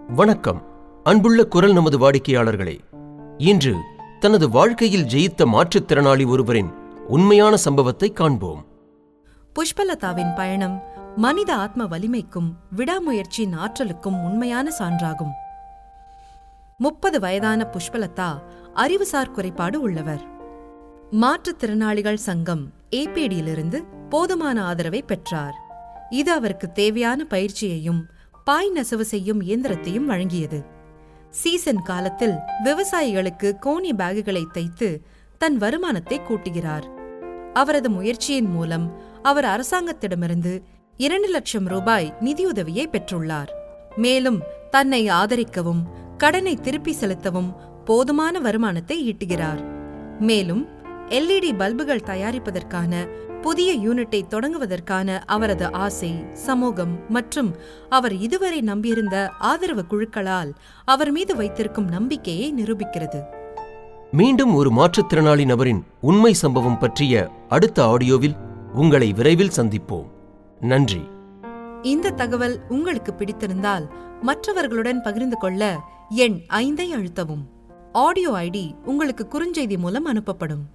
வணக்கம் அன்புள்ள குரல் நமது வாடிக்கையாளர்களே இன்று தனது வாழ்க்கையில் ஜெயித்த மாற்றுத்திறனாளி ஒருவரின் உண்மையான சம்பவத்தை காண்போம் புஷ்பலதாவின் பயணம் மனித ஆத்ம வலிமைக்கும் விடாமுயற்சியின் ஆற்றலுக்கும் உண்மையான சான்றாகும் முப்பது வயதான புஷ்பலதா அறிவுசார் குறைபாடு உள்ளவர் மாற்றுத்திறனாளிகள் சங்கம் ஏபிடியிலிருந்து போதுமான ஆதரவை பெற்றார் இது அவருக்கு தேவையான பயிற்சியையும் பாய் நெசவு செய்யும் இயந்திரத்தையும் வழங்கியது சீசன் காலத்தில் விவசாயிகளுக்கு கோணி பேகுகளை தைத்து தன் வருமானத்தை கூட்டுகிறார் அவரது முயற்சியின் மூலம் அவர் அரசாங்கத்திடமிருந்து இரண்டு லட்சம் ரூபாய் நிதியுதவியை பெற்றுள்ளார் மேலும் தன்னை ஆதரிக்கவும் கடனை திருப்பி செலுத்தவும் போதுமான வருமானத்தை ஈட்டுகிறார் மேலும் எல்இடி பல்புகள் தயாரிப்பதற்கான புதிய யூனிட்டை தொடங்குவதற்கான அவரது ஆசை சமூகம் மற்றும் அவர் இதுவரை நம்பியிருந்த ஆதரவு குழுக்களால் அவர் மீது வைத்திருக்கும் நம்பிக்கையை நிரூபிக்கிறது மீண்டும் ஒரு மாற்றுத்திறனாளி நபரின் உண்மை சம்பவம் பற்றிய அடுத்த ஆடியோவில் உங்களை விரைவில் சந்திப்போம் நன்றி இந்த தகவல் உங்களுக்கு பிடித்திருந்தால் மற்றவர்களுடன் பகிர்ந்து கொள்ள எண் ஐந்தை அழுத்தவும் ஆடியோ ஐடி உங்களுக்கு குறுஞ்செய்தி மூலம் அனுப்பப்படும்